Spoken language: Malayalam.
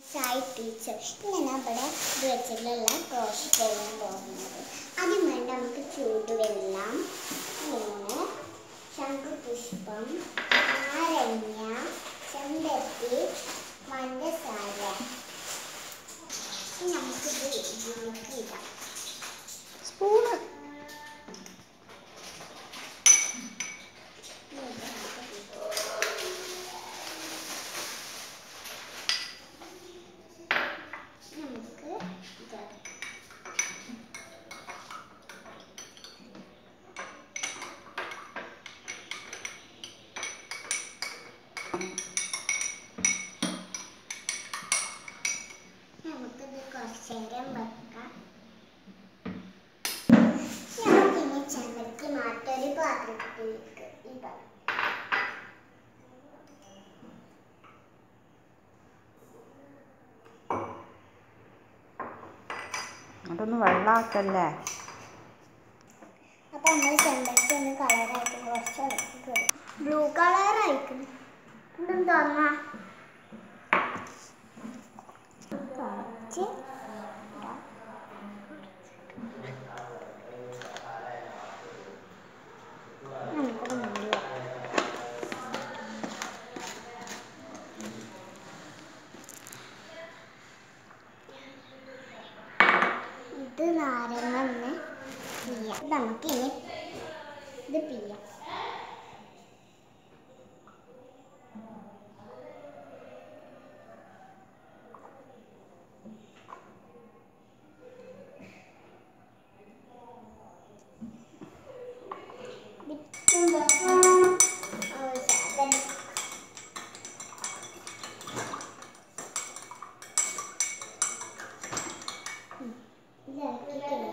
സായി ടീച്ചർ ഇങ്ങനെ ഇവിടെ ഇത് വെച്ചിട്ടുള്ള ക്രോഷ് ചെയ്യാൻ പോകുന്നത് ആദ്യം വേണ്ട നമുക്ക് ചൂടുവെള്ളം ഇങ്ങനെ ശംഖുപുഷ്പം നാരങ്ങ ചെമ്പരത്തി പഞ്ചസാര ഇനി നമുക്കിത് ഇതിലേക്ക് ഇടാം സ്പൂണ് നമുക്ക് ഇത് നമുക്കിത് കുറച്ച് നേരം വെക്കാം നമുക്കിനി ചെമ്പരത്തി മാറ്റി ഒരു പാത്രത്തിലേക്ക് ഇടാം അതൊന്ന് വെള്ളാക്കല്ലേ അപ്പൊ നമ്മൾ ചെമ്പരത്തി ഒന്ന് കളറായിട്ട് കുറച്ച് ബ്ലൂ കളറായിരിക്കും എന്താ കുറച്ച് ഇടാം. നമുക്കത് മൂടി വെക്കാം. ഇത് നാരങ്ങ ഒന്ന് പിയ്യാം ഇത് നമുക്ക് ഇനി ഇത് പിയ്യാം വിറ്റുമ്പോ ഓ സാധനം ഉം. ഇത് ഇറക്കിയിട്ടില്ല